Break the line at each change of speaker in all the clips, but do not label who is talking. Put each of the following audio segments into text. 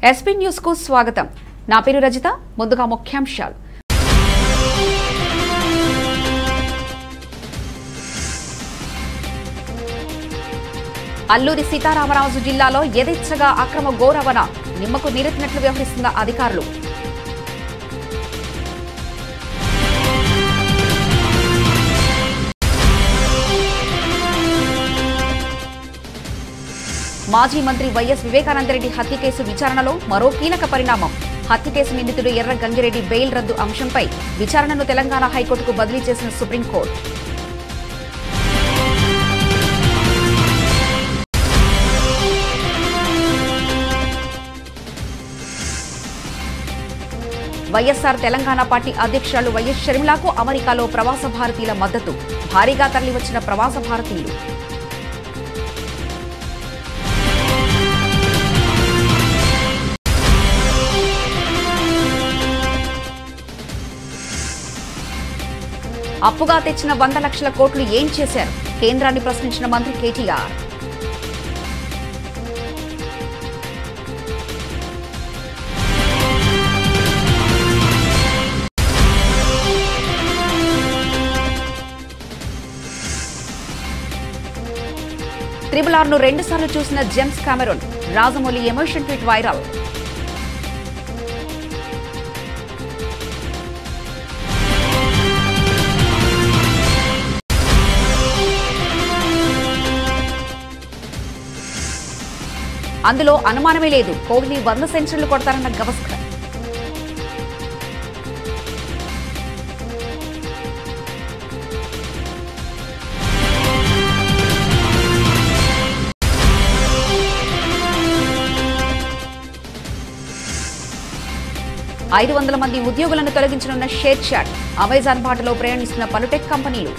SP news కు స్వాగతం నా పేరు రజిత ముందుగా ముఖ్యాంశాలు అల్లూరి సీతారామరాజు జిల్లాలో యథేచ్ఛగా అక్రమ గోరవణ నిమ్మకు నీరెత్తినట్లు వ్యవహరిస్తున్న అధికారులు మాజీ మంత్రి వైఎస్ వివేకానందరెడ్డి హత్య కేసు విచారణలో మరో కీలక పరిణామం హత్య కేసు నిందితుడు ఎర్ర గంగిరెడ్డి బెయిల్ రద్దు అంశంపై విచారణను తెలంగాణ హైకోర్టుకు బదిలీ చేసిన సుప్రీంకోర్టు వైఎస్ఆర్ తెలంగాణ పార్టీ అధ్యక్షురాలు వైఎస్ షర్మిలాకు అమెరికాలో ప్రవాస భారతీయుల మద్దతు భారీగా తరలివచ్చిన ప్రవాస భారతీయులు అప్పుగా తెచ్చిన వంద లక్షల కోట్లు ఏం చేశారు కేంద్రాన్ని ప్రశ్నించిన మంత్రి కేటీఆర్ త్రిబుల్ ఆర్ను రెండుసార్లు చూసిన James Cameron Rajamouli emotion tweet viral అందులో అనుమానమే లేదు కోహ్లీ వంద సెంచరీలు కొడతారన్న గవస్కర్ ఐదు వందల మంది ఉద్యోగులను తొలగించనున్న షేర్ చాట్ అమెజాన్ బాటలో ప్రయాణిస్తున్న పలు టెక్ కంపెనీలు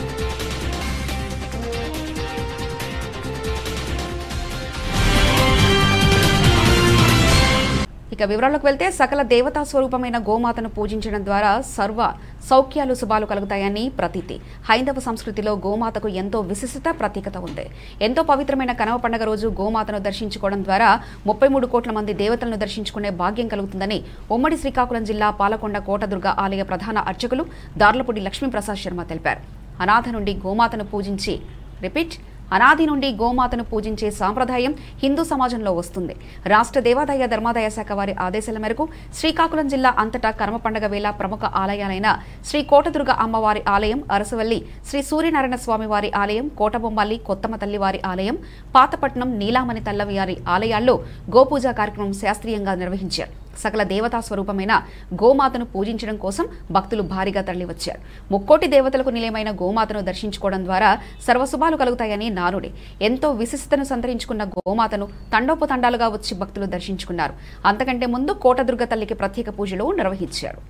ఇక వివరాలకు వెళ్తే సకల దేవతా స్వరూపమైన గోమాతను పూజించడం ద్వారా సర్వ సౌఖ్యాలు శుభాలు కలుగుతాయని ప్రతీతి హైందవ సంస్కృతిలో గోమాతకు ఎంతో విశిష్టత ప్రత్యేకత ఉంది ఎంతో పవిత్రమైన కనవ పండుగ రోజు గోమాతను దర్శించుకోవడం ద్వారా ముప్పై మూడు కోట్ల మంది దేవతలను దర్శించుకునే భాగ్యం కలుగుతుందని ఉమ్మడి శ్రీకాకుళం జిల్లా పాలకొండ కోటదుర్గ ఆలయ ప్రధాన అర్చకులు దార్లపూడి లక్ష్మీప్రసాద్ శర్మ తెలిపారు అనాథ నుండి గోమాతను పూజించి రిపీట్ అనాది నుండి గోమాతను పూజించే సాంప్రదాయం హిందూ సమాజంలో వస్తుంది రాష్ట్ర దేవాదాయ ధర్మాదాయ శాఖ వారి ఆదేశాల మేరకు శ్రీకాకుళం జిల్లా అంతటా కర్మ పండగ వేళ ప్రముఖ ఆలయాలైన శ్రీ కోటదుర్గ అమ్మవారి ఆలయం అరసవల్లి శ్రీ సూర్యనారాయణ స్వామి వారి ఆలయం కోటబొమ్మల్లి కొత్తమ్మ తల్లి వారి ఆలయం పాతపట్నం నీలామణి తల్లవారి ఆలయాల్లో గోపూజ కార్యక్రమం శాస్త్రీయంగా నిర్వహించారు సకల దేవతా స్వరూపమైన గోమాతను పూజించడం కోసం భక్తులు భారీగా తరలివచ్చారు ముక్కోటి దేవతలకు నిలయమైన గోమాతను దర్శించుకోవడం ద్వారా సర్వశుభాలు కలుగుతాయని నానుడి ఎంతో విశిష్టతను సంతరించుకున్న గోమాతను తండోపతండాలుగా వచ్చి భక్తులు దర్శించుకున్నారు అంతకంటే ముందు కోటదుర్గ తల్లికి ప్రత్యేక పూజలు నిర్వహించారు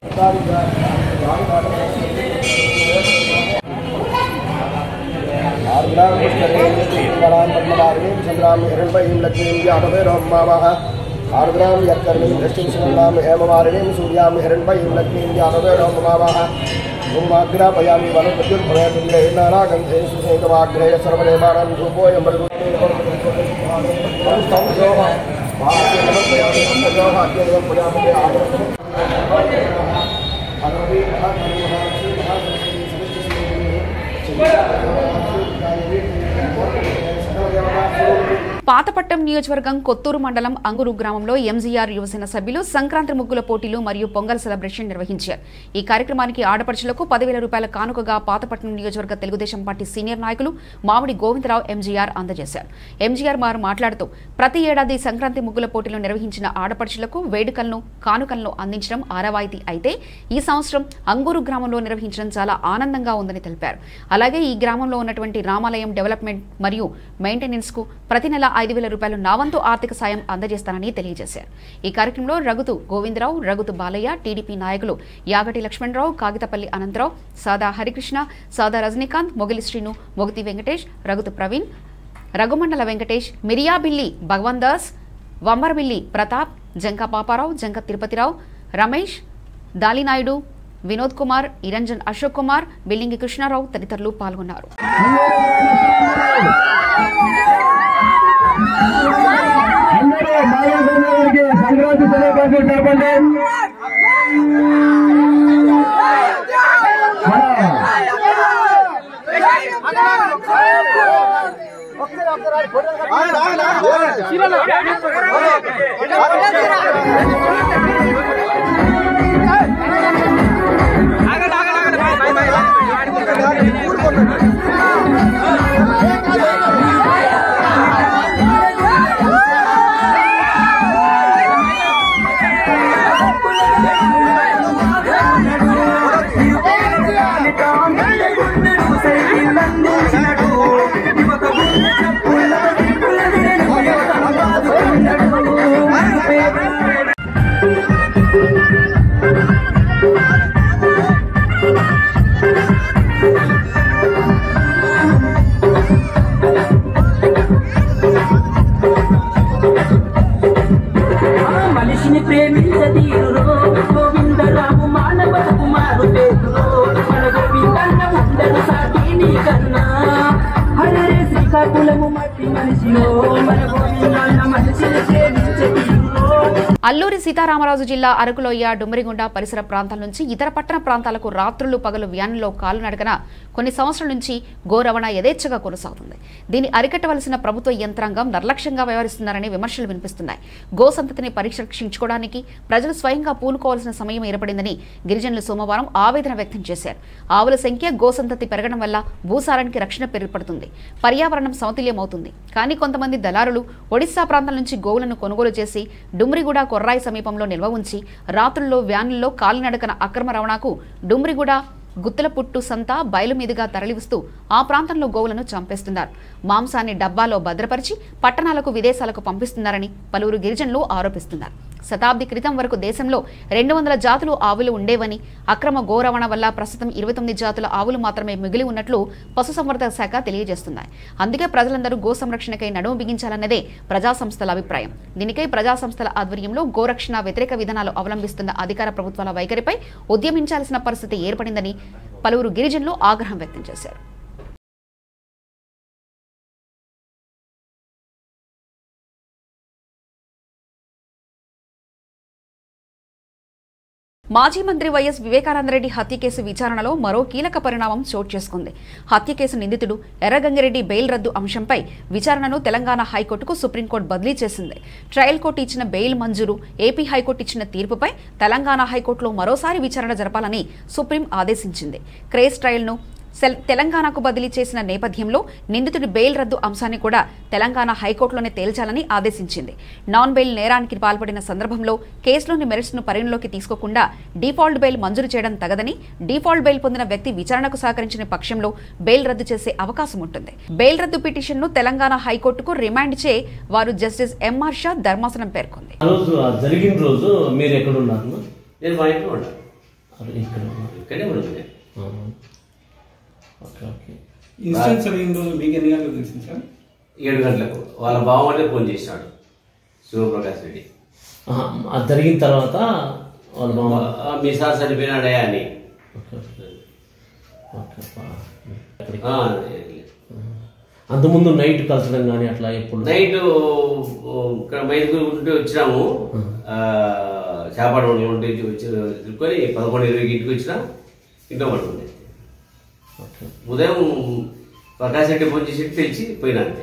ఆర్ద్రాం పుష్కరేణీం పద్మనాభీం చంద్రాం హిరణ్మయీం లక్ష్మీం జాతవేరోమ్మామః ఆర్ద్రాం యత్కర్ణీం దృష్టిం సుమన్నాం హేమమాలినీం సూర్యాం హిరణ్మయీం లక్ష్మీం జాతవేరోమ్మామః గుమ్మాగ్రాపయామి వనపత్యుర్భయతుల్యైర్నారాగంధే సుసేకవాగ్రేయ సర్వదేవానాం ధూపోయం
పాతపట్నం నియోజకవర్గం కొత్తూరు మండలం అంగురు గ్రామంలో ఎంజీఆర్ యువసేన సభ్యులు సంక్రాంతి ముగ్గుల పోటీలు మరియు పొంగల్ సెలబ్రేషన్ నిర్వహించారు ఈ కార్యక్రమానికి ఆడపడుచులకు పదివేల రూపాయల కానుకగా పాతపట్నం నియోజకవర్గ తెలుగుదేశం పార్టీ సీనియర్ నాయకులు మామిడి గోవిందరావు ఎంజీఆర్ అందజేశారు ఎంజీఆర్ వారు మాట్లాడుతూ ప్రతి ఏడాది సంక్రాంతి ముగ్గుల పోటీలు నిర్వహించిన ఆడపడుచులకు వేడుకలను కానుకలను అందించడం ఆరవాయితీ అయితే ఈ సంవత్సరం అంగూరు గ్రామంలో నిర్వహించడం చాలా ఆనందంగా ఉందని తెలిపారు అలాగే ఈ గ్రామంలో ఉన్నటువంటి రామాలయం డెవలప్మెంట్ మరియు మెయింటెనెన్స్ కు ప్రతి నెల ఐదు వేల రూపాయలు నా వంతు ఆర్థిక సాయం అందజేస్తానని తెలియజేశారు ఈ కార్యక్రమంలో రఘుతు గోవిందరావు రఘుతు బాలయ్య టీడీపీ నాయకులు యాగటి లక్ష్మణరావు కాగితపల్లి అనంతరావు సాదా హరికృష్ణ సాదా రజనీకాంత్ మొగిలి శ్రీను మొగతి వెంకటేష్ రఘుతు ప్రవీణ్ రఘుమండల వెంకటేష్ మిరియాబిల్లి భగవాన్ దాస్ వమ్మరబిల్లి ప్రతాప్ జంక పాపారావు జంక తిరుపతిరావు రమేష్ దాలినాయుడు వినోద్ కుమార్ ఇరంజన్ అశోక్ కుమార్ బిల్లింగి కృష్ణారావు తదితరులు పాల్గొన్నారు
అందరూ బాగా సంక్రాంతి వచ్చి సెలబ్రేషన్ జరపండి
మనిషిని ప్రేమించదీరురో గోవిందరాము మానవ కుమారు పేరురో మన గోవిందన్న ఉండరు సాటి నీ కన్నా హరే శ్రీకాకుళము మట్టి మనిషిలో మన గోవిందన్న మనిషిని ప్రేమించదీరురో
అల్లూరి సీతారామరాజు జిల్లా అరకులోయ డుమ్మరిగుండ పరిసర ప్రాంతాల నుంచి ఇతర పట్టణ ప్రాంతాలకు రాత్రులు పగలు వ్యాన్లో కాలు నడకన కొన్ని సంవత్సరాల నుంచి గో రవాణా యథేచ్ఛగా కొనసాగుతుంది దీన్ని అరికట్టవలసిన ప్రభుత్వ యంత్రాంగం నిర్లక్ష్యంగా వ్యవహరిస్తున్నారని విమర్శలు వినిపిస్తున్నాయి గో సంతతిని పరీక్షించుకోవడానికి ప్రజలు స్వయంగా పూనుకోవాల్సిన సమయం ఏర్పడిందని గిరిజనులు సోమవారం ఆవేదన వ్యక్తం చేశారు ఆవుల సంఖ్య గో సంతతి పెరగడం వల్ల భూసారానికి రక్షణ ఏర్పడుతుంది పర్యావరణం సమతుల్యమవుతుంది కానీ కొంతమంది దళారులు ఒడిశా ప్రాంతం నుంచి గోవులను కొనుగోలు చేసి డుమ్రిగూడ కొర్రాయి సమీపంలో నిల్వ ఉంచి రాత్రుల్లో వ్యాన్లలో కాలినడకన అక్రమ రవాణాకు డుమ్రిగూడ గుత్తలపుట్టు సంత బయలు మీదుగా తరలివస్తూ ఆ ప్రాంతంలో గోవులను చంపేస్తున్నారు మాంసాన్ని డబ్బాలో భద్రపరిచి పట్టణాలకు విదేశాలకు పంపిస్తున్నారని పలువురు గిరిజనులు ఆరోపిస్తున్నారు శతాబ్ది క్రితం వరకు దేశంలో రెండు వందల జాతులు ఆవులు ఉండేవని అక్రమ గో రవాణా వల్ల ప్రస్తుతం ఇరవై తొమ్మిది జాతుల ఆవులు మాత్రమే మిగిలి ఉన్నట్లు పశుసంవర్ధక శాఖ తెలియజేస్తున్నాయి అందుకే ప్రజలందరూ గో సంరక్షణకై నడుము బిగించాలన్నదే ప్రజా సంస్థల అభిప్రాయం దీనికై ప్రజా సంస్థల ఆధ్వర్యంలో గోరక్షణ వ్యతిరేక విధానాలు అవలంబిస్తున్న అధికార ప్రభుత్వాల వైఖరిపై ఉద్యమించాల్సిన పరిస్థితి ఏర్పడిందని పలువురు గిరిజనులు ఆగ్రహం వ్యక్తం చేశారు మాజీ మంత్రి వైఎస్ వివేకానందరెడ్డి హత్య కేసు విచారణలో మరో కీలక పరిణామం చోటు చేసుకుంది హత్య కేసు నిందితుడు ఎర్రగంగిరెడ్డి బెయిల్ రద్దు అంశంపై విచారణను తెలంగాణ హైకోర్టుకు సుప్రీంకోర్టు బదిలీ చేసింది ట్రయల్ కోర్టు ఇచ్చిన బెయిల్ మంజూరు ఏపీ హైకోర్టు ఇచ్చిన తీర్పుపై తెలంగాణ హైకోర్టులో మరోసారి విచారణ జరపాలని సుప్రీం ఆదేశించింది క్రేజ్ ట్రయల్ను సెల్- తెలంగాణకు బదిలీ చేసిన నేపథ్యంలో నిందితుడి బెయిల్ రద్దు అంశాన్ని కూడా తెలంగాణ హైకోర్టులోనే తేల్చాలని ఆదేశించింది నాన్ బెయిల్ నేరానికి పాల్పడిన సందర్భంలో కేసులోని మెరిట్స్ ను పరిగణలోకి తీసుకోకుండా డిఫాల్ట్ బెయిల్ మంజూరు చేయడం తగదని డిఫాల్ట్ బెయిల్ పొందిన వ్యక్తి విచారణకు సహకరించిన పక్షంలో బెయిల్ రద్దు చేసే అవకాశం ఉంటుంది బెయిల్ రద్దు పిటిషన్ను తెలంగాణ హైకోర్టుకు రిమాండ్ చే వారు జస్టిస్ ఎంఆర్ షా ధర్మాసనం పేర్కొంది
ఆ రోజు ఆ జరిగిన రోజు మీరు ఎక్కడ ఉన్నారు
నేను మా ఇంట్లో ఉన్నాను
అదే ఇక్కడ ఉన్నారు.
ఇక్కడే ఉన్నాను నేను.
ఆ. ఓకే ఓకే
ఇన్సిడెంట్ జరిగిన రోజు మీకు ఎన్ని గంటలకు తెలిసింది సార్
ఏడు గంటలకు వాళ్ళ బావమనే ఫోన్ చేసినాడు శివప్రకాష్ రెడ్డి
ఆహా, అది జరిగిన తర్వాత వాళ్ళ మామ
ఆ, మీ సార్ చనిపోయినాడే అని
ఓకే ఓకే ఓకే పా. ఎక్కడికి?
ఆ,
అంతకుముందు నైట్ కలచడం కానీ అట్లా ఎప్పుడు
నైట్ ఇక్కడ మైదుగురు ఉంటే వచ్చినాము ఆ, చేపడ ఉంటే వచ్చి తిరుక్కొని పదకొండు ఇరవైకి ఇంటికి వచ్చినా ఇంట్లో పడుకుంది
ఓకే
ఉదయం ప్రకాష్ రెడ్డి ఫోన్ చేసి తెలిసి పోయినా అంతే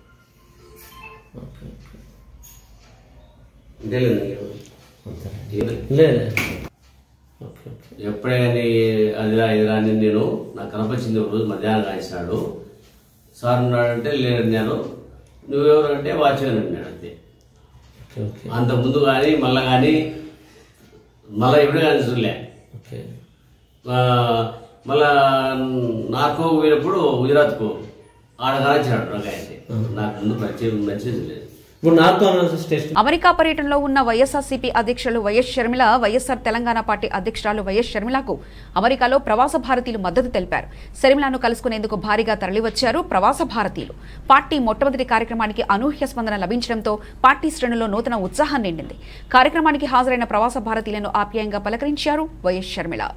ఓకే ఓకే.
తెలియదు
అంతే
ఏం-
లేదు ఓకే ఓకే
ఎప్పుడే కానీ అదిరా ఇదిరా అని నేను నాకు కనపరిచింది ఒక రోజు మధ్యాహ్నం రాసినాడు సార్ ఉన్నాడంటే లేదన్నాను నువ్వెవరు అంటే వాచ్మెన్ అన్నాడు అంతే
ఓకే ఓకే
అంత ముందు కానీ మళ్ళా కానీ మళ్ళీ ఎప్పుడు కానీ చూడలే
ఓకే
ఆ, మళ్ళా నార్కో పోయినప్పుడు గుజరాత్కు ఆడ కానిచ్చినాడు రంగాయంటే నాకు ముందు పరిచయం మంచిది లేదు
ఇప్పుడు నార్కో అనాలిసిస్ టెస్ట్
అమెరికా పర్యటనలో ఉన్న వైఎస్ఆర్సీపీ అధ్యక్షులు వైఎస్ షర్మిల వైఎస్ఆర్ తెలంగాణ పార్టీ అధ్యక్షురాలు వైఎస్ షర్మిలకు అమెరికాలో ప్రవాస భారతీయులు మద్దతు తెలిపారు షర్మిలను కలుసుకునేందుకు భారీగా తరలివచ్చారు ప్రవాస భారతీయులు పార్టీ మొట్టమొదటి కార్యక్రమానికి అనూహ్య స్పందన లభించడంతో పార్టీ శ్రేణుల్లో నూతన ఉత్సాహం నిండింది కార్యక్రమానికి హాజరైన ప్రవాస భారతీయులను ఆప్యాయంగా పలకరించారు వైఎస్ షర్మిల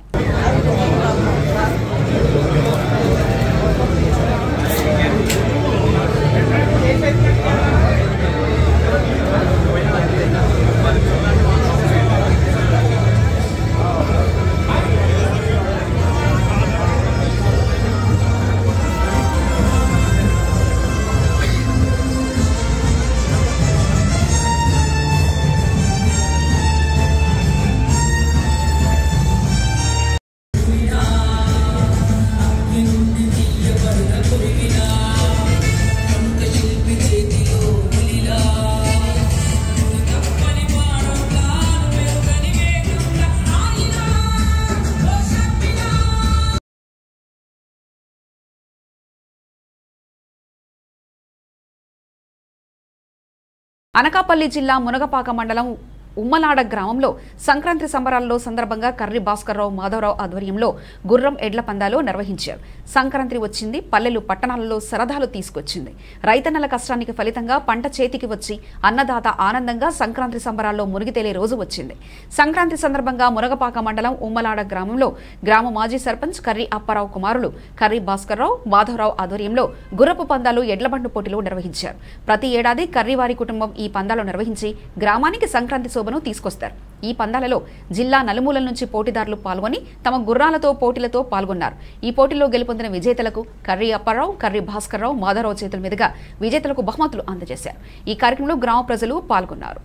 అనకాపల్లి జిల్లా మునగపాక మండలం ఉమ్మలాడ గ్రామంలో సంక్రాంతి సంబరాల్లో సందర్భంగా కర్రి భాస్కర్రావు మాధవరావు ఆధ్వర్యంలో గుర్రం ఎడ్ల పందాలు నిర్వహించారు సంక్రాంతి వచ్చింది పల్లెలు పట్టణాలలో సరదాలు తీసుకొచ్చింది రైతన్నల కష్టానికి ఫలితంగా పంట చేతికి వచ్చి అన్నదాత ఆనందంగా సంక్రాంతి సంబరాల్లో మునిగి తేలే రోజు వచ్చింది సంక్రాంతి సందర్భంగా మునగపాక మండలం ఉమ్మలాడ గ్రామంలో గ్రామ మాజీ సర్పంచ్ కర్రి అప్పారావు కుమారులు కర్రి భాస్కర్రావు మాధవరావు ఆధ్వర్యంలో గుర్రపు పందాలు ఎడ్లబండు పోటీలు నిర్వహించారు ప్రతి ఏడాది కర్రివారి కుటుంబం ఈ పందాలు నిర్వహించి గ్రామానికి సంక్రాంతి శోభను తీసుకొస్తారు ఈ పందాలలో జిల్లా నలుమూలల నుంచి పోటీదారులు పాల్గొని తమ గుర్రాలతో పోటీలతో పాల్గొన్నారు ఈ పోటీలో గెలుపొందిన విజేతలకు కర్రి అప్పారావు కర్రి భాస్కర్రావు మాధవరావు చేతుల మీదుగా విజేతలకు బహుమతులు అందజేశారు ఈ కార్యక్రమంలో గ్రామ ప్రజలు పాల్గొన్నారు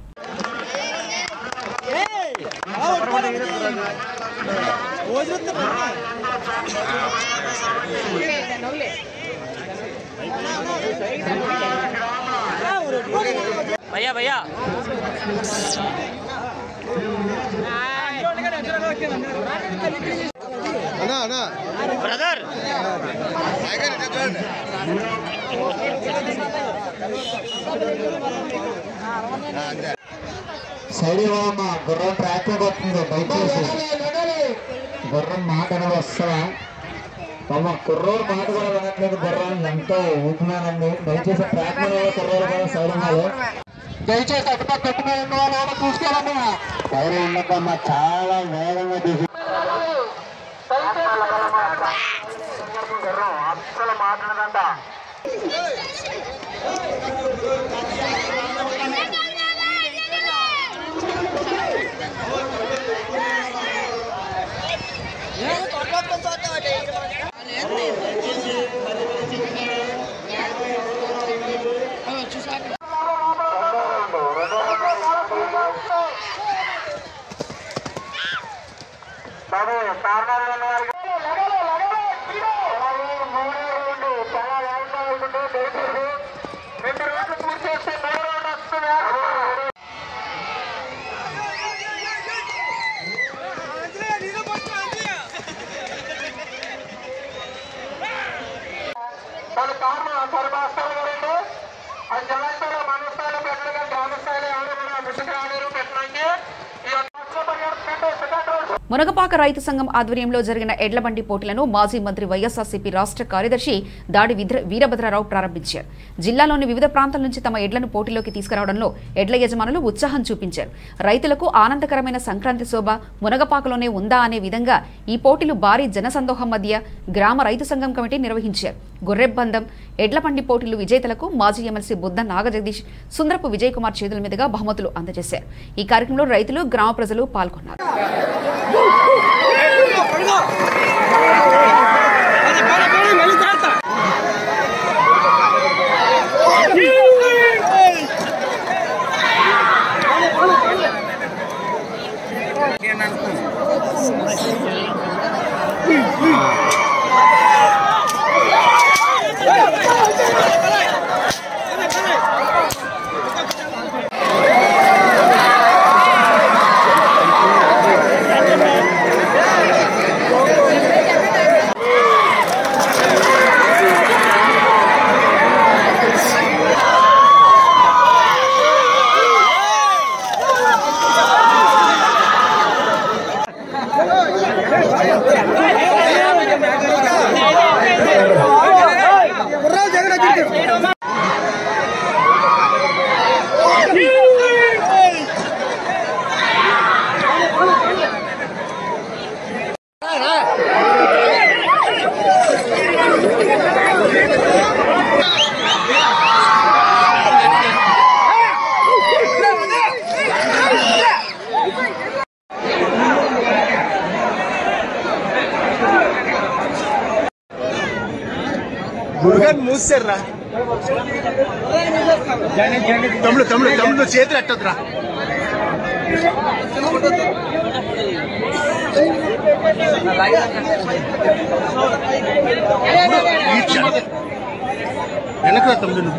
भैया भैया ब्रदर
సైడ్ మా గుర్రం ట్రాక్ వస్తుంది దయచేసి గుర్రం మాట అనేది వస్తుందా అమ్మ కుర్రోడు మాట కూడా వినట్లేదు గుర్రం ఎంతో ఊపినానండి దయచేసి ట్రాక్ మీద ఉన్న కుర్రోడు కూడా సైడ్ ఉన్నారు దయచేసి అటుపక్క కట్టు మీద ఉన్న వాళ్ళు కూడా చూసుకోవాలమ్మా సైడ్ ఉండకమ్మా చాలా వేగంగా తీసి అస్సలు మాట్లాడదంట బాబు కారణాలు ఉన్న వారికి చాలా వేగంగా వెళ్తుంటే దయచేసి రెండు రోజులు పూర్తి చేస్తే మూడు రోజులు వస్తున్నారు దాని కారణం సర్వస్థాయి గారండి అది జిల్లా స్థాయిలో మండల స్థాయిలో పెట్టడం గ్రామ స్థాయిలో ఎవరు కూడా ముందుకు రాలేరు పెట్టడానికి ఈ యొక్క సెకండ్ రోజు
మునగపాక రైతు సంఘం ఆధ్వర్యంలో జరిగిన ఎడ్లబండి పోటీలను మాజీ మంత్రి వైఎస్ఆర్సీపీ రాష్ట్ర కార్యదర్శి దాడి విద్ర- వీరభద్రరావు ప్రారంభించారు జిల్లాలోని వివిధ ప్రాంతాల నుంచి తమ ఎడ్లను పోటీలోకి తీసుకురావడంలో ఎడ్ల యజమానులు ఉత్సాహం చూపించారు రైతులకు ఆనందకరమైన సంక్రాంతి శోభ మునగపాకలోనే ఉందా అనే విధంగా ఈ పోటీలు భారీ జనసందోహం మధ్య గ్రామ రైతు సంఘం కమిటీ నిర్వహించారు గొర్రెబ్బందం ఎడ్లబండి పోటీలు విజేతలకు మాజీ ఎమ్మెల్సీ బుద్ధ నాగజగదీష్ సుందరపు విజయ్ కుమార్ చేతుల మీదుగా బహుమతులు అందజేశారు ఈ కార్యక్రమంలో రైతులు గ్రామ ప్రజలు పాల్గొన్నారు
మురుగన్ మూసారా తమ్ముడు తమ్ముడు తమ్ముడు చేతులు ఎట్టదురా వెనకరా తమ్ముడు నువ్వు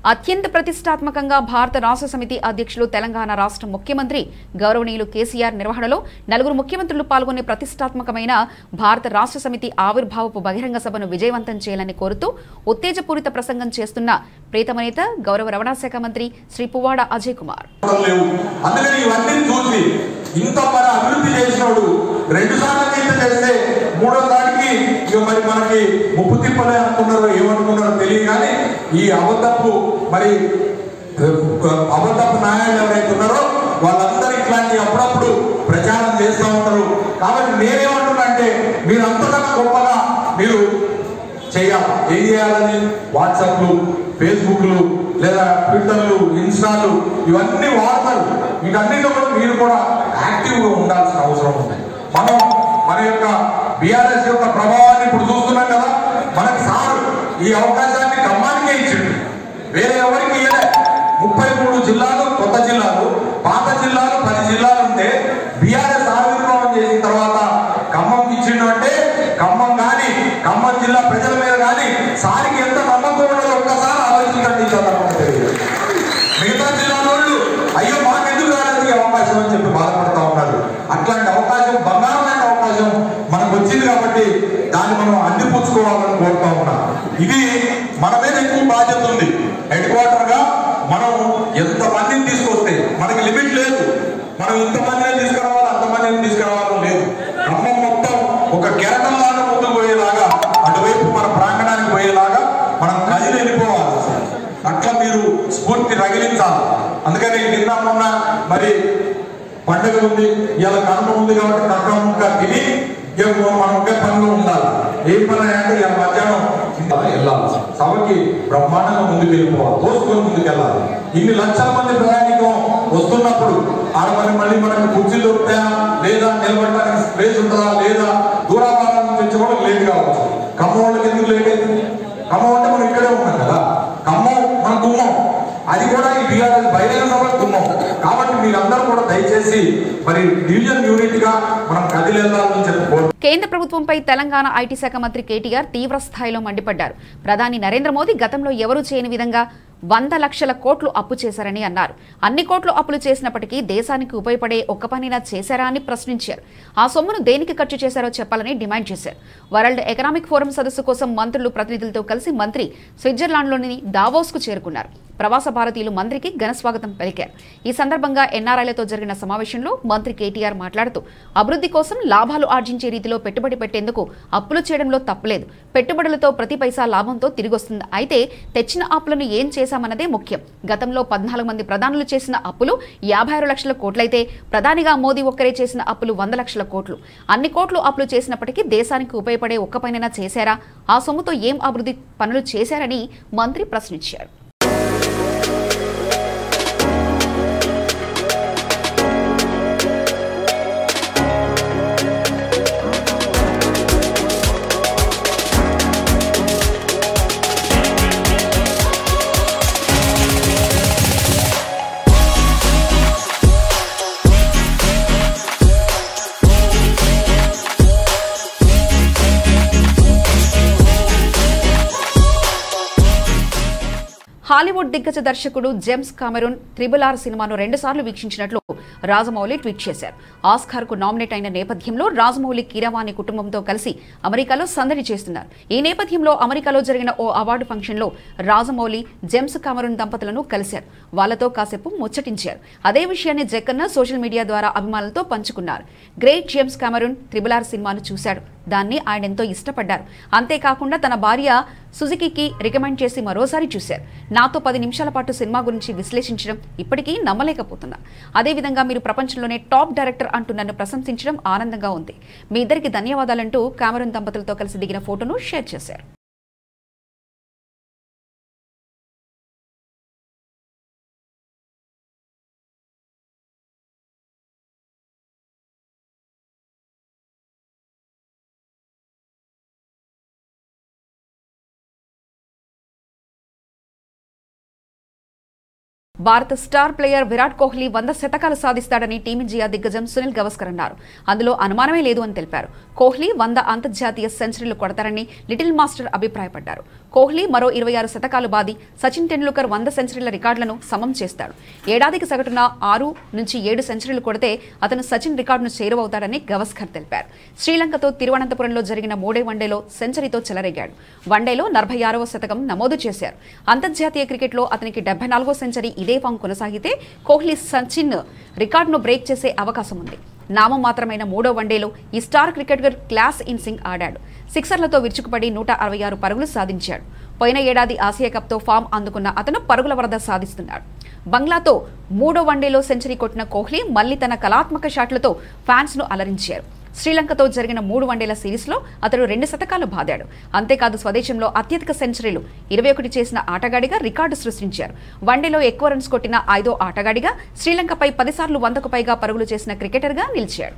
అత్యంత ప్రతిష్టాత్మకంగా భారత రాష్ట్ర సమితి అధ్యక్షులు తెలంగాణ రాష్ట్ర ముఖ్యమంత్రి గౌరవనీయులు కేసీఆర్ నిర్వహణలో నలుగురు ముఖ్యమంత్రులు పాల్గొనే ప్రతిష్టాత్మకమైన భారత రాష్ట్ర సమితి ఆవిర్భావపు బహిరంగ సభను విజయవంతం చేయాలని కోరుతూ ఉత్తేజపూరిత ప్రసంగం చేస్తున్న ప్రీతమ నేత గౌరవ రవాణా శాఖ మంత్రి శ్రీ పువ్వాడ అజయ్ కుమార్
లేవు అందుకని ఇవన్నీ చూసి ఇంత మన అభివృద్ధి చేసినోడు రెండు సార్లు ఇంత చేస్తే మూడో దానికి ఇక మరి మనకి ముప్పు తిప్పలే అనుకున్నారో ఏమనుకున్నారో తెలియదు కానీ ఈ అబద్ధపు మరి అబద్ధపు నాయాలు ఎవరైతే ఉన్నారో వాళ్ళందరూ ఇట్లాంటి అప్పుడప్పుడు ప్రచారం చేస్తూ ఉంటారు కాబట్టి నేనేమంటున్నా అంటే మీరు అంతకన్నా గొప్పగా మీరు చేయాలి ఏం చేయాలని వాట్సాప్లు ఫేస్బుక్లు లేదా ట్విట్టర్లు ఇన్స్టాలు ఇవన్నీ వాడతారు వీటన్నిటిలో కూడా మీరు కూడా యాక్టివ్గా ఉండాల్సిన అవసరం ఉంది మనం మన యొక్క బీఆర్ఎస్ యొక్క ప్రభావాన్ని ఇప్పుడు చూస్తున్నాం కదా మనకి సార్ ఈ అవకాశాన్ని ఖమ్మానికే ఇచ్చిండు వేరే ఎవరికి ఇవ్వలే ముప్పై మూడు జిల్లాలు కొత్త జిల్లాలు పాత జిల్లాలు పది జిల్లాలు ఉంటే బీఆర్ఎస్ ఆవిర్భావం చేసిన తర్వాత ఖమ్మం ఇచ్చిండు అంటే ఖమ్మం కానీ ఖమ్మం జిల్లా ప్రజల మీద కానీ సారికి ఎంత నమ్మకం ఉండదో ఒక్కసారి ఆలోచించండి ఈ సందర్భంగా తెలియదు మిగతా జిల్లాల వాళ్ళు అయ్యో మాకెందుకు రాలేదు ఈ అవకాశం అని చెప్పి బాధపడతా ఉన్నారు అట్లాంటి అవకాశం బంగారమైన అవకాశం మనకు వచ్చింది కాబట్టి దాన్ని మనం అందిపుచ్చుకోవాలని కోరుతా ఉన్నా ఇది మన మీద ఎక్కువ బాధ్యత ఉంది హెడ్ క్వార్టర్ గా మనం ఎంత మందిని తీసుకొస్తే మనకి లిమిట్ లేదు మనం ఇంత మందిని తీసుకురావాలి అంత మందిని తీసుకురావాలని లేదు ఖమ్మం మొత్తం ఒక కెరటంలాగా ముందుకు పోయేలాగా అటువైపు మన ప్రాంగణానికి పోయేలాగా మనం కదిలి వెళ్ళిపోవాలి అట్లా మీరు స్ఫూర్తి రగిలించాలి అందుకని నిన్న మొన్న మరి పండుగ ఉంది ఇలా కనుమ ఉంది కాబట్టి కక్క ముక్క తిని ఇక మనం ఒకే పనిలో ఉండాలి ఏ పని అంటే ఇలా మధ్యాహ్నం ఇంత వెళ్ళాలి సభకి బ్రహ్మాండంగా ముందుకు వెళ్ళిపోవాలి దోసుకొని ముందుకు వెళ్ళాలి ఇన్ని లక్షల మంది ప్రయాణికం వస్తున్నప్పుడు ఆడ మరి మళ్ళీ మనకి కుర్చీలు దొరుకుతాయా లేదా నిలబడడానికి స్పేస్ ఉంటుందా లేదా దూరాభారం నుంచి వచ్చి కూడా లేట్ కావచ్చు ఖమ్మం వాళ్ళకి ఎందుకు లేట్ అయింది ఖమ్మం అంటే మనం ఇక్కడే ఉన్నాం కదా ఖమ్మం మన గుమ్మం అది కూడా ఈ బీఆర్ఎస్ బహిరంగ సభ గుమ్మం కాబట్టి మీరందరూ కూడా దయచేసి మరి డివిజన్ యూనిట్ గా మనం కదిలేదాలని చెప్పి కోరు
కేంద్ర ప్రభుత్వంపై తెలంగాణ ఐటీ శాఖ మంత్రి కేటీఆర్ తీవ్ర స్థాయిలో మండిపడ్డారు ప్రధాని నరేంద్ర మోదీ గతంలో ఎవరూ చేయని విధంగా వంద లక్షల కోట్లు అప్పు చేశారని అన్నారు అన్ని కోట్లు అప్పులు చేసినప్పటికీ దేశానికి ఉపయోగపడే ఒక్క పనినా చేశారా అని ప్రశ్నించారు ఆ సొమ్మును దేనికి ఖర్చు చేశారో చెప్పాలని డిమాండ్ చేశారు వరల్డ్ ఎకనామిక్ ఫోరం సదస్సు కోసం మంత్రులు ప్రతినిధులతో కలిసి మంత్రి స్విట్జర్లాండ్లోని దావోస్కు చేరుకున్నారు ప్రవాస భారతీయులు మంత్రికి ఘన స్వాగతం పలికారు ఈ సందర్భంగా ఎన్ఆర్ఐలతో జరిగిన సమావేశంలో మంత్రి కేటీఆర్ మాట్లాడుతూ అభివృద్ధి కోసం లాభాలు ఆర్జించే రీతిలో పెట్టుబడి పెట్టేందుకు అప్పులు చేయడంలో తప్పులేదు పెట్టుబడులతో ప్రతి పైసా లాభంతో తిరిగొస్తుంది అయితే తెచ్చిన అప్పులను ఏం చేశామన్నదే ముఖ్యం గతంలో పద్నాలుగు మంది ప్రధానులు చేసిన అప్పులు యాభై ఆరు లక్షల కోట్లయితే ప్రధానిగా మోదీ ఒక్కరే చేసిన అప్పులు వంద లక్షల కోట్లు అన్ని కోట్లు అప్పులు చేసినప్పటికీ దేశానికి ఉపయోగపడే ఒక్క పనైనా చేశారా ఆ సొమ్ముతో ఏం అభివృద్ధి పనులు చేశారని మంత్రి ప్రశ్నించారు హాలీవుడ్ దిగ్గజ దర్శకుడు జేమ్స్ కామెరూన్ త్రిబుల్ ఆర్ సినిమాను రెండుసార్లు వీక్షించినట్లు రాజమౌళి ట్వీట్ చేశారు ఆస్కార్ కు నామినేట్ అయిన నేపథ్యంలో రాజమౌళి కీరవాణి కుటుంబంతో కలిసి అమెరికాలో సందడి చేస్తున్నారు ఈ నేపథ్యంలో అమెరికాలో జరిగిన ఓ అవార్డు ఫంక్షన్ లో రాజమౌళి జేమ్స్ కామెరూన్ దంపతులను కలిశారు వాళ్లతో కాసేపు ముచ్చటించారు అదే విషయాన్ని జక్కన్న సోషల్ మీడియా ద్వారా అభిమానులతో పంచుకున్నారు great James Cameron triple R సినిమాను చూశాడు దాన్ని ఆయన ఎంతో ఇష్టపడ్డారు అంతేకాకుండా తన భార్య సుజుకికి రికమెండ్ చేసి మరోసారి చూశారు నాతో పది నిమిషాల పాటు సినిమా గురించి విశ్లేషించడం ఇప్పటికీ నమ్మలేకపోతున్నా అదేవిధంగా మీరు ప్రపంచంలోనే టాప్ డైరెక్టర్ అంటూ నన్ను ప్రశంసించడం ఆనందంగా ఉంది మీ ఇద్దరికి ధన్యవాదాలంటూ కామెరూన్ దంపతులతో కలిసి దిగిన ఫోటోను షేర్ చేశారు భారత స్టార్ ప్లేయర్ విరాట్ కోహ్లీ వంద శతకాలు సాధిస్తాడని టీమిండియా దిగ్గజం సునీల్ గవస్కర్ అన్నారు అందులో అనుమానమే లేదు అని తెలిపారు కోహ్లీ వంద అంతర్జాతీయ సెంచరీలు కొడతారని లిటిల్ మాస్టర్ అభిప్రాయపడ్డారు కోహ్లీ మరో ఇరవై ఆరు శతకాలు బాది సచిన్ టెండూల్కర్ వంద సెంచరీల రికార్డులను సమం చేస్తాడు ఏడాదికి సగటున ఆరు నుంచి ఏడు సెంచరీలు కొడితే అతను సచిన్ రికార్డును చేరువవుతాడని గవస్కర్ తెలిపారు శ్రీలంకతో తిరువనంతపురంలో జరిగిన మూడే వన్డేలో సెంచరీతో చెలరేగాడు వన్డేలో నలభై ఆరవ శతకం నమోదు చేశారు అంతర్జాతీయ క్రికెట్లో అతనికి డెబ్బై నాలుగో సెంచరీ ఇదే ఫామ్ కొనసాగితే కోహ్లీ సచిన్ రికార్డును బ్రేక్ చేసే అవకాశం ఉంది నామమాత్రమైన మూడో వన్డేలో ఈ స్టార్ క్రికెటర్ క్లాస్ ఇన్సింగ్ ఆడాడు సిక్సర్లతో విరుచుకుపడి నూట అరవై ఆరు పరుగులు సాధించాడు పోయిన ఏడాది ఆసియా కప్తో ఫామ్ అందుకున్న అతను పరుగుల వరద సాధిస్తున్నాడు బంగ్లాతో మూడో వన్డేలో సెంచరీ కొట్టిన కోహ్లీ మళ్లీ తన కళాత్మక షాట్లతో ఫ్యాన్స్ ను అలరించారు శ్రీలంకతో జరిగిన మూడు వన్డేల సిరీస్లో అతడు రెండు శతకాలు బాదాడు అంతేకాదు స్వదేశంలో అత్యధిక సెంచరీలు ఇరవై ఒకటి చేసిన ఆటగాడిగా రికార్డు సృష్టించారు వన్డేలో ఎక్కువ రన్స్ కొట్టిన ఐదో ఆటగాడిగా శ్రీలంకపై పదిసార్లు వందకు పైగా పరుగులు చేసిన క్రికెటర్గా నిలిచాడు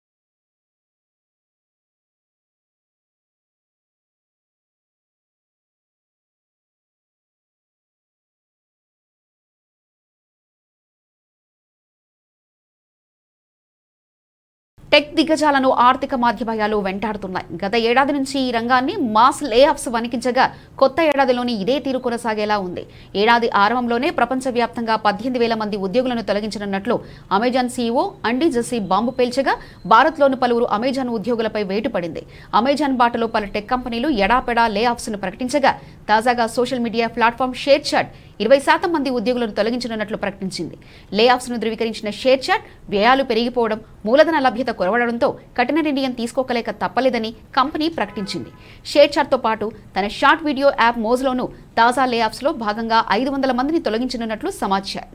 టెక్ దిగ్గజాలను ఆర్థిక మాధ్యమాలు వెంటాడుతున్నాయి గత ఏడాది నుంచి ఈ రంగాన్ని మాస్ లే ఆఫ్స్ వణికించగా కొత్త ఏడాదిలోని ఇదే తీరు కొనసాగేలా ఉంది ఏడాది ఆరంభంలోనే ప్రపంచవ్యాప్తంగా పద్దెనిమిది వేల మంది ఉద్యోగులను తొలగించనున్నట్లు అమెజాన్ సీఈఓ అండీ జసీ బాంబు పేల్చగా భారత్లోని పలువురు అమెజాన్ ఉద్యోగులపై వేటు పడింది అమెజాన్ బాటలో పలు టెక్ కంపెనీలు ఎడాపెడా లే ఆఫ్స్ ను ప్రకటించగా తాజాగా social media platform ShareChat ఇరవై శాతం మంది ఉద్యోగులను తొలగించనున్నట్లు ప్రకటించింది లే ఆఫ్స్ ను ధృవీకరించిన షేర్ చాట్ వ్యయాలు పెరిగిపోవడం మూలధన లభ్యత కొరవడంతో కఠిన నిర్ణయం తీసుకోకలేక తప్పలేదని కంపెనీ ప్రకటించింది షేర్ చాట్తో పాటు తన షార్ట్ వీడియో యాప్ మోజ్లోనూ తాజా లే ఆఫ్స్ లో భాగంగా ఐదు వందల మందిని తొలగించనున్నట్లు సమాచారం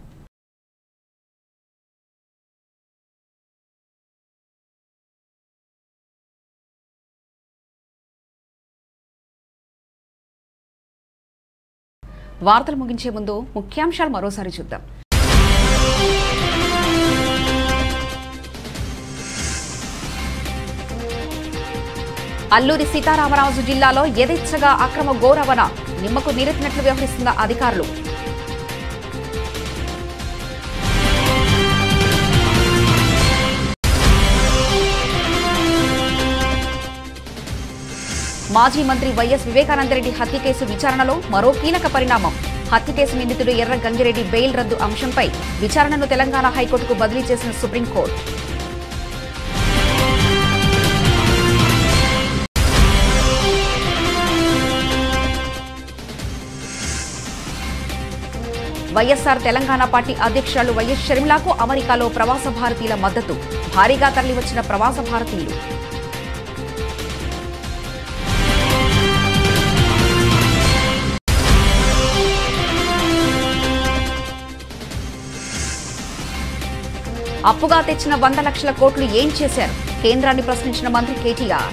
వార్తలు ముగించే ముందు ముఖ్యాంశాలు మరోసారి చూద్దాం అల్లూరి సీతారామరాజు జిల్లాలో యథేచ్ఛగా అక్రమ గోరవన నిమ్మకు నీరెత్తినట్లు వ్యవహరిస్తున్న అధికారులు మాజీ మంత్రి వైఎస్ వివేకానందరెడ్డి హత్య కేసు విచారణలో మరో కీలక పరిణామం హత్య కేసు నిందితుడు ఎర్ర గంగిరెడ్డి బెయిల్ రద్దు అంశంపై విచారణను తెలంగాణ హైకోర్టుకు బదిలీ చేసిన సుప్రీంకోర్టు వైఎస్ఆర్ తెలంగాణ పార్టీ అధ్యక్షురాలు వైఎస్ షర్మిలాకు అమెరికాలో ప్రవాస భారతీయుల మద్దతు భారీగా తరలివచ్చిన ప్రవాస భారతీయులు అప్పుగా తెచ్చిన వంద లక్షల కోట్లు ఏం చేశారు కేంద్రాన్ని ప్రశ్నించిన మంత్రి కేటీఆర్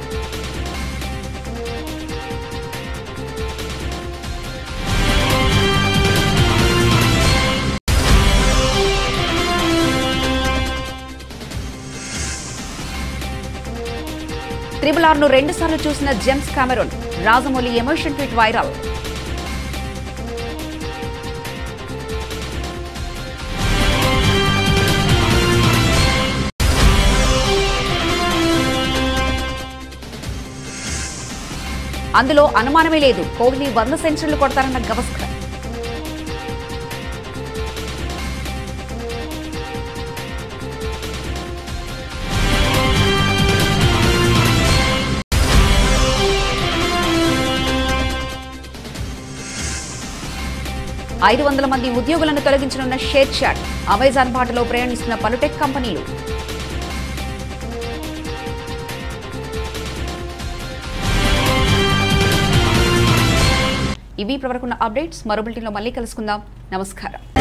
త్రిబుల్ ఆర్ను రెండుసార్లు చూసిన James Cameron Rajamouli emotion tweet viral అందులో అనుమానమే లేదు కోహ్లీ వంద సెంచరీలు కొడతారన్న గవస్కర్ ఐదు వందల మంది ఉద్యోగులను తొలగించనున్న షేర్ చాట్ అమెజాన్ బాటలో ప్రయాణిస్తున్న పలు టెక్ కంపెనీలు ఇవి ఇప్పటివరకున్న అప్డేట్స్ మరో బులెటిన్లో మళ్ళీ కలుసుకుందాం నమస్కారం